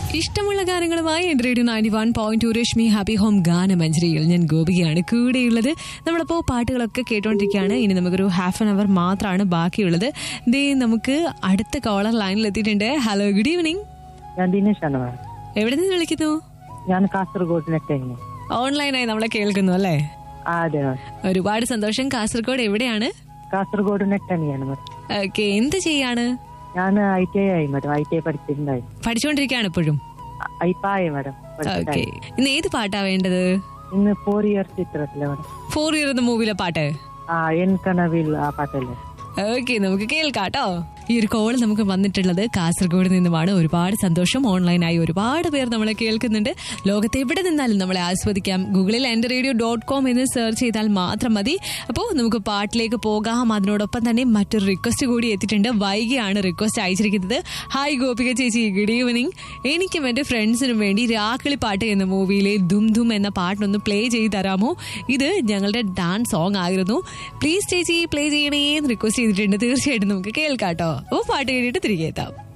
ഇഷ്ടമുള്ള ഗാനങ്ങളുമായി എൻ്റെ radio ninety one point two Rashmi happy home ഗാനമഞ്ജരിയിൽ ഞാൻ ഗോപികയാണ് കൂടെയുള്ളത് നമ്മളിപ്പോൾ പാട്ടുകളൊക്കെ കേട്ടോണ്ടിരിക്കുകയാണ് ഇനി നമുക്കൊരു ഹാഫ് ആൻ അവർ മാത്രമാണ് ബാക്കിയുള്ളത് ദേ നമുക്ക് അടുത്ത കോളർ ലൈനിൽ എത്തിയിട്ടുണ്ട് ഹലോ ഗുഡ് ഈവനിങ് ഞാൻ ദിനേശാണ് മാഡം എവിടെ നിന്ന് വിളിക്കുന്നു ഞാൻ കാസർഗോഡ് നെറ്റങ്ങി ഓൺലൈനായി നമ്മളെ കേൾക്കുന്നു അല്ലേ ആ അതെ മാഡം ഒരുപാട് സന്തോഷം കാസർഗോഡ് എവിടെയാണ് കാസർഗോഡ് നെറ്റണിയാണ് മാഡം ഓക്കെ എന്ത് ചെയ്യാണ് ഞാൻ ഐ ടി ഐ ആയി മാഡം ഐ ടി ഐ പഠിച്ചിട്ടുണ്ടായി പഠിച്ചുകൊണ്ടിരിക്കുകയാണ് ഇപ്പോഴും ഇപ്പായി മാഡം ഓക്കെ പഠിച്ചിട്ടായി. ഇന്ന് ഏത് പാട്ടാ വേണ്ടത് ഇന്ന് ഫോർ ഇയർസ് ചിത്രത്തിലെ മാഡം ഫോർ ഇയർ എന്ന മൂവിയിലെ പാട്ട് ആ എൻ കനവിൽ ആ പാട്ടല്ലേ ഓക്കെ നമുക്ക് കേൾക്കാട്ടോ ഈ ഒരു കോൾ നമുക്ക് വന്നിട്ടുള്ളത് കാസർഗോഡ് നിന്നുമാണ് ഒരുപാട് സന്തോഷം ഓൺലൈനായി ഒരുപാട് പേർ നമ്മളെ കേൾക്കുന്നുണ്ട് ലോകത്ത് എവിടെ നിന്നാലും നമ്മളെ ആസ്വദിക്കാം ഗൂഗിളിൽ എൻ്റെ റേഡിയോ ഡോട്ട് കോം എന്ന് സെർച്ച് ചെയ്താൽ മാത്രം മതി അപ്പോൾ നമുക്ക് പാട്ടിലേക്ക് പോകാം അതിനോടൊപ്പം തന്നെ മറ്റൊരു റിക്വസ്റ്റ് കൂടി എത്തിയിട്ടുണ്ട് വൈകിയാണ് റിക്വസ്റ്റ് അയച്ചിരിക്കുന്നത് ഹായ് ഗോപിക ചേച്ചി ഗുഡ് ഈവനിങ് എനിക്കും എൻ്റെ ഫ്രണ്ട്സിനും വേണ്ടി രാക്കിളി പാട്ട് എന്ന മൂവിയിലെ ദും ദും എന്ന പാട്ടിനൊന്ന് പ്ലേ ചെയ്ത് തരാമോ ഇത് ഞങ്ങളുടെ ഡാൻസ് സോങ് ആയിരുന്നു പ്ലീസ് ചേച്ചി പ്ലേ ചെയ്യണേ എന്ന് റിക്വസ്റ്റ് ചെയ്തിട്ടുണ്ട് തീർച്ചയായിട്ടും നമുക്ക് കേൾക്കാട്ടോ അപ്പോൾ പാട്ട് കേട്ടിട്ട് തിരികെ എത്താം